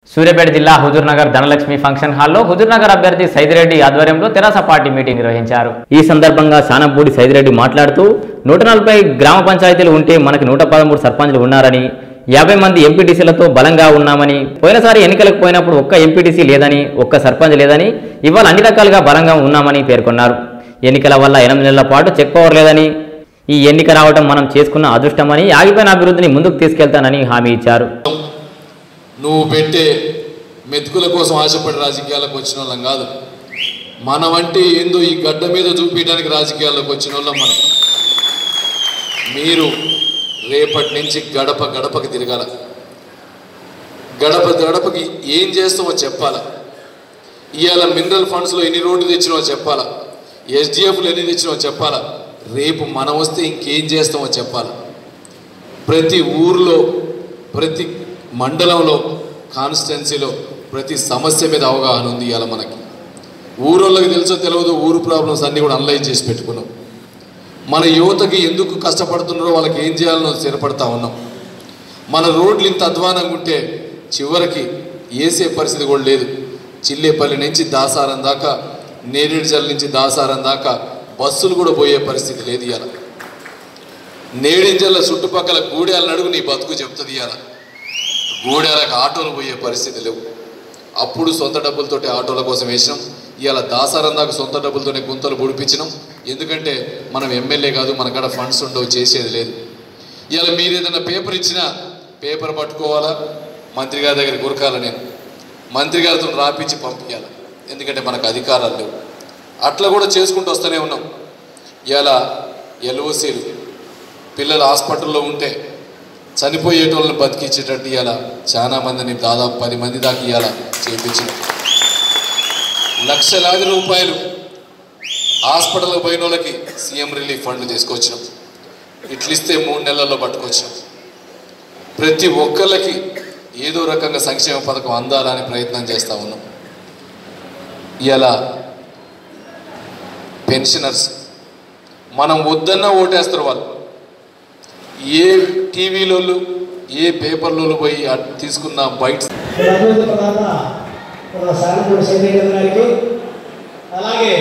సూర్యాపేట జిల్లా హుజూర్నగర్ ధనలక్ష్మి ఫంక్షన్ హాల్లో హుజూర్నగర్ అభ్యర్థి సైదిరెడ్డి ఆధ్వర్యంలో తెరాస పార్టీ మీటింగ్ నిర్వహించారు ఈ సందర్భంగా శానంపూడి సైదిరెడ్డి మాట్లాడుతూ నూట నలభై గ్రామ పంచాయతీలు ఉంటే మనకి నూట పదమూడు సర్పంచ్లు ఉన్నారని యాభై మంది ఎంపీటీసీలతో బలంగా ఉన్నామని పోయినసారి ఎన్నికలకు పోయినప్పుడు ఒక్క ఎంపీటీసీ లేదని ఒక్క సర్పంచ్ లేదని ఇవాళ అన్ని రకాలుగా బలంగా ఉన్నామని పేర్కొన్నారు ఎన్నికల వల్ల ఎనిమిది నెలల పాటు చెక్ పవర్ లేదని ఈ ఎన్నిక రావడం మనం చేసుకున్న అదృష్టమని ఆగిపోయిన అభివృద్ధిని ముందుకు తీసుకెళ్తానని హామీ ఇచ్చారు నువ్వు పెట్టే మెతుకుల కోసం ఆశపడి రాజకీయాలకు వచ్చిన వాళ్ళం కాదు మనమంటే ఏందో ఈ గడ్డ మీద చూపించడానికి రాజకీయాల్లోకి వచ్చిన వాళ్ళం మనం మీరు రేపటి నుంచి గడప గడపకి తిరగాల గడప గడపకి ఏం చేస్తామో చెప్పాలా ఇవాళ మినరల్ ఫండ్స్లో ఎన్ని రోడ్లు తెచ్చినావో చెప్పాలా ఎస్డిఎఫ్లు ఎన్ని తెచ్చినావో చెప్పాలా రేపు మనం వస్తే ఇంకేం చేస్తామో చెప్పాలా ప్రతి ఊర్లో ప్రతి మండలంలో కాన్స్టిట్యున్సీలో ప్రతి సమస్య మీద అవగాహన ఉంది ఇవాళ మనకి ఊరోళ్ళకి తెలుసో తెలియదు ఊరు ప్రాబ్లమ్స్ అన్నీ కూడా అనలైజ్ చేసి పెట్టుకున్నాం మన యువతకి ఎందుకు కష్టపడుతున్నారో వాళ్ళకి ఏం చేయాలనో స్థిరపడతా ఉన్నాం మన రోడ్లు ఇంత అధ్వానంగా ఉంటే చివరికి వేసే పరిస్థితి కూడా లేదు చిల్లేపల్లి నుంచి దాసారం దాకా నేరేడుజల్ నుంచి దాసారం దాకా బస్సులు కూడా పోయే పరిస్థితి లేదు ఇవాళ నేడింజల్ల చుట్టుపక్కల గూడెల నడుగు నీ బతుకు చెప్తుంది ఇవాళ గూడెలకు ఆటోలు పోయే పరిస్థితి లేవు అప్పుడు సొంత డబ్బులతోటి ఆటోల కోసం వేసినాం ఇవాళ దాసారం దాకా సొంత డబ్బులతోనే గుంతలు పొడిపించినాం ఎందుకంటే మనం ఎమ్మెల్యే కాదు మన కాడ ఫండ్స్ ఉండవు చేసేది లేదు ఇవాళ మీరు ఏదైనా పేపర్ ఇచ్చినా పేపర్ పట్టుకోవాలా మంత్రి గారి దగ్గర గురకాల నేను మంత్రి గారితో రాపించి పంపించాలి ఎందుకంటే మనకు అధికారాలు లేవు అట్లా కూడా చేసుకుంటూ వస్తూనే ఉన్నాం ఇవాళ ఎల్ఓసీలు పిల్లలు హాస్పిటల్లో ఉంటే చనిపోయేటోళ్ళని బతికించేటట్టు ఇవాళ చాలా మందిని దాదాపు పది మంది దాకా ఇవాళ చేయించిన లక్షలాది రూపాయలు హాస్పిటల్కి పోయిన వాళ్ళకి సీఎం రిలీఫ్ ఫండ్ తీసుకొచ్చినాం ఇట్లిస్తే మూడు నెలల్లో పట్టుకొచ్చినాం ప్రతి ఒక్కళ్ళకి ఏదో రకంగా సంక్షేమ పథకం అందాలని ప్రయత్నం చేస్తూ ఉన్నాం ఇవాళ పెన్షనర్స్ మనం వద్దన్నా ఓటేస్తారు వాళ్ళు ఏ టీవీలోళ్ళు ఏ పేపర్లలో పోయి అట్ తీసుకున్న బయట అభివృద్ధి ప్రధాన మన సారంపూడి సంజయ్ గారికి అలాగే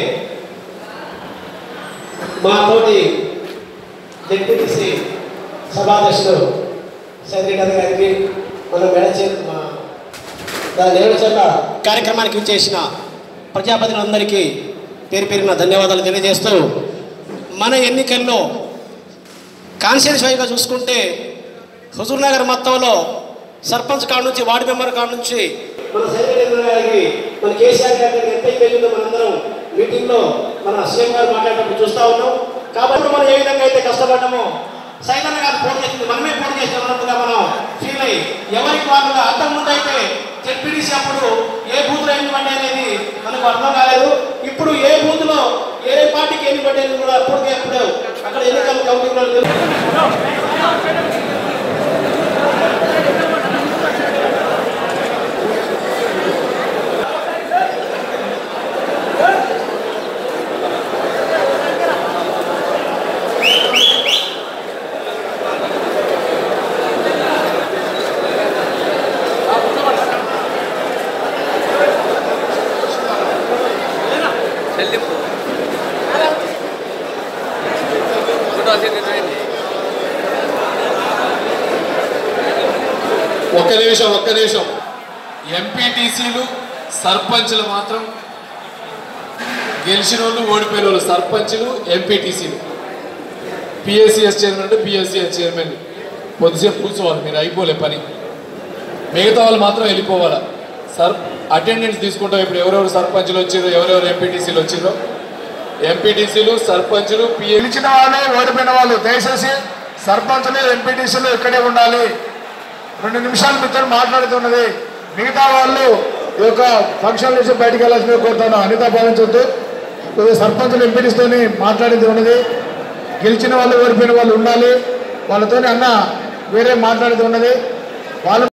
మా తోటి జెడ్పీటీసీ సభాధ్యక్షుడు సంజయ్ గారికి మన మెడచే మా దాని నేడుచల్ల కార్యక్రమానికి విచ్చేసిన ప్రజాప్రతినిధులందరికీ పేరు పేరున ధన్యవాదాలు తెలియజేస్తూ మన ఎన్నికల్లో కాన్షియస్ వైగా చూసుకుంటే హుజూర్ నగర్ మొత్తంలో సర్పంచ్ కాడ నుంచి వార్డు మెంబర్ కాడ నుంచి మన సైనికుల గారికి మన కేసీఆర్ గారికి ఎంత అయిపోయిందో మనందరం మీటింగ్లో మన సీఎం గారు మాట్లాడేటప్పుడు చూస్తూ ఉన్నాం కాబట్టి మనం ఏ విధంగా అయితే కష్టపడ్డామో సైతన్న గారు పోటీ చేసింది మనమే పోటీ చేసాం అన్నట్టుగా మనం ఫీల్ అయ్యి ఎవరికి వాళ్ళుగా అంతకు ముందు అయితే జెడ్పీడీసీ అప్పుడు ఏ బూత్లో ఎన్ని పడ్డాయి అనేది మనకు అర్థం కాలేదు ఇప్పుడు ఏ బూత్లో ఏ పార్టీకి ఎన్ని పడ్డాయి కూడా అప్పటికే అప్పుడు అక్కడ ఎన్నికల కమిటీలో తెలుసు. ఒక్క నిమిషం ఒక్క నిమిషం ఎంపీటీసీలు సర్పంచ్లు మాత్రం గెలిచిన వాళ్ళు ఓడిపోయిన వాళ్ళు సర్పంచ్లు ఎంపీటీసీలు పిఎస్సిఎస్ చైర్మన్ అంటే పిఎస్సిఎస్ చైర్మన్ కొద్దిసేపు కూర్చోవాలి మీరు అయిపోలే పని మిగతా వాళ్ళు మాత్రం వెళ్ళిపోవాలా సర్ అటెండెన్స్ తీసుకుంటాం ఇప్పుడు ఎవరెవరు సర్పంచ్లు వచ్చిరో ఎవరెవరు ఎంపీటీసీలు వచ్చిరో ఎంపీటీసీలు సర్పంచ్లు పిఏ గెలిచిన వాళ్ళు ఓడిపోయిన వాళ్ళు దయచేసి సర్పంచ్లు ఎంపీటీసీలు ఇక్కడే ఉండాలి రెండు నిమిషాలు మీతో మాట్లాడుతున్నది మిగతా వాళ్ళు ఈ యొక్క ఫంక్షన్ నుంచి బయటికి వెళ్ళాల్సింది కోరుతాను అనిత భావించొద్దు కొద్దిగా సర్పంచులు ఎంపీటీస్తోని మాట్లాడేది ఉన్నది గెలిచిన వాళ్ళు ఓడిపోయిన వాళ్ళు ఉండాలి వాళ్ళతోని అన్న వేరే మాట్లాడేది ఉన్నది వాళ్ళు